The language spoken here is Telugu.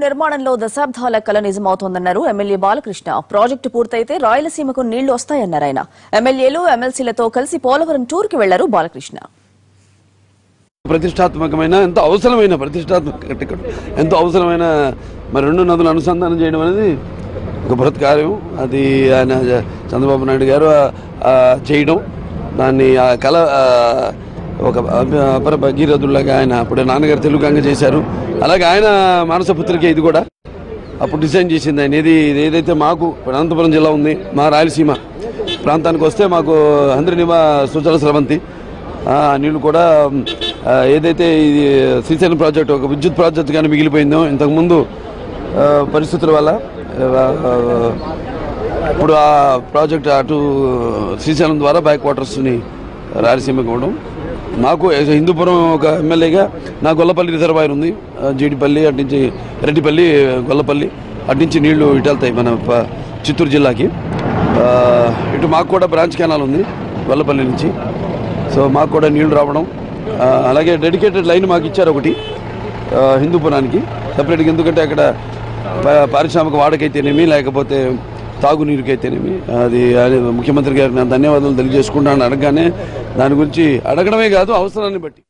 నిర్మాణంలో దశాబ్దాల కల నిజమవుతోందన్నారు ఎమ్మెల్యే బాలకృష్ణ ప్రాజెక్టు పూర్తయితే రాయలసీమకు నీళ్లు వస్తాయన్నారు ఆయన ఎమ్మెల్యేలు ఎమ్మెల్సీలతో కలిసి పోలవరం టూర్కి వెళ్లారు బాలకృష్ణ ప్రతిష్టాత్మకమైన ఎంతో అవసరమైన ప్రతిష్టాత్మక టికెట్ ఎంతో అవసరమైన మరి రెండు నదులు అనుసంధానం చేయడం అనేది ఒక బృహత్ కార్యం అది ఆయన చంద్రబాబు నాయుడు గారు ఆ, చేయడం దాన్ని ఆ కళ ఆ, ఒక అప- అపర భగీరథుల్లాగా ఆయన అప్పుడు నాన్నగారు తెలుగుగా చేశారు అలాగే ఆయన మానసపుత్రిక ఇది కూడా అప్పుడు డిజైన్ చేసింది ఆయన ఏది ఇది ఏదైతే మాకు ఇప్పుడు అనంతపురం జిల్లా ఉంది మా రాయలసీమ ప్రాంతానికి వస్తే మాకు హంద్రినివా సుజల స్రవంతి ఆ నీళ్లు కూడా ఆ, ఏదైతే ఇది శ్రీశైలం ప్రాజెక్ట్ ఒక విద్యుత్ ప్రాజెక్ట్ కానీ మిగిలిపోయిందో ఇంతకుముందు ఆ, పరిస్థితుల వల్ల ఆ, ఇప్పుడు ఆ ప్రాజెక్ట్ అటు శ్రీశైలం ద్వారా బ్యాక్ వాటర్స్ని రాయలసీమకి ఇవ్వడం నాకు హిందూపురం ఒక ఎమ్మెల్యేగా నా గొల్లపల్లి రిజర్వాయర్ ఉంది ఆ, జీడిపల్లి అటు నుంచి రెడ్డిపల్లి గొల్లపల్లి అటు నుంచి నీళ్లు ఇటు వెళ్తాయి మన ప- చిత్తూరు జిల్లాకి ఆ, ఇటు మాకు కూడా బ్రాంచ్ కెనాల్ ఉంది గొల్లపల్లి నుంచి సో మాకు కూడా నీళ్లు రావడం ఆ, అలాగే డెడికేటెడ్ లైన్ మాకు ఇచ్చారు ఒకటి ఆ, హిందూపురానికి సపరేట్గా ఎందుకంటే అక్కడ ప- పారిశ్రామిక వాడకైతేనేమి లేకపోతే తాగునీరుకైతేనేమి అది అది ముఖ్యమంత్రి గారికి నేను ధన్యవాదాలు తెలియజేసుకుంటాను అడగగానే దాని గురించి అడగడమే కాదు అవసరాన్ని బట్టి